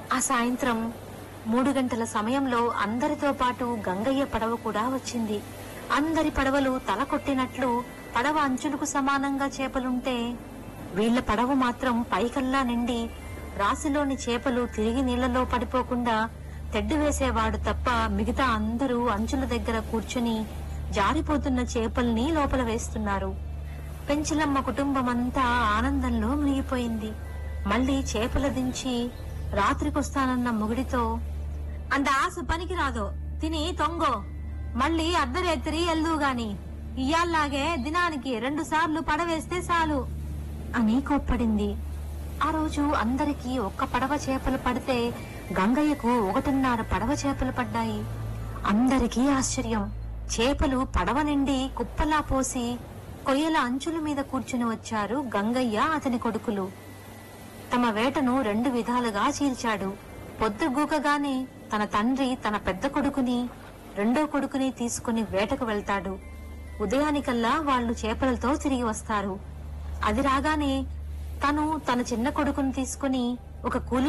ఆ సాయంత్రం మూడు గంటల సమయంలో అందరితో పాటు గంగయ్య పడవ కూడా వచ్చింది అందరి పడవలు తల కొట్టినట్లు పడవ అంచులకు సమానంగా చేపలుంటే వీళ్ల పడవ మాత్రం పైకల్లా నిండి రాశిలోని చేపలు తిరిగి నీళ్లలో పడిపోకుండా తెడ్డు వేసేవాడు తప్ప మిగతా అందరూ అంచుల దగ్గర కూర్చుని జారిపోతున్న చేపల్ని లోపల వేస్తున్నారు పెంచలమ్మ కుటుంబమంతా ఆనందంలో మునిగిపోయింది మళ్ళీ చేపల దించి రాత్రికొస్తానన్న మొగుడితో అంత ఆశ పనికి రాదు తిని తొంగో మళ్ళీ అర్ధరేత్రి ఎల్దు గాని ఇయ్యాల్లాగే దినానికి రెండు సార్లు పడవేస్తే చాలు అని కోప్పడింది ఆ రోజు అందరికీ ఒక్క పడవ చేపలు పడితే గంగయ్యకు ఒకటిన్నర పడవ చేపలు పడ్డాయి అందరికీ ఆశ్చర్యం చేపలు పడవ నిండి కుప్పలా పోసి కొయ్యల అంచుల మీద కూర్చుని వచ్చారు గంగయ్య అతని కొడుకులు తమ వేటను రెండు విధాలుగా చీల్చాడు పొద్దుగూకగానే తన తండ్రి తన పెద్ద కొడుకుని రెండో కొడుకుని తీసుకుని వేటకు వెళ్తాడు ఉదయానికల్లా వాళ్ళు చేపలతో తిరిగి వస్తారు అది రాగానే తను తన చిన్న కొడుకుని తీసుకుని ఒక కూలి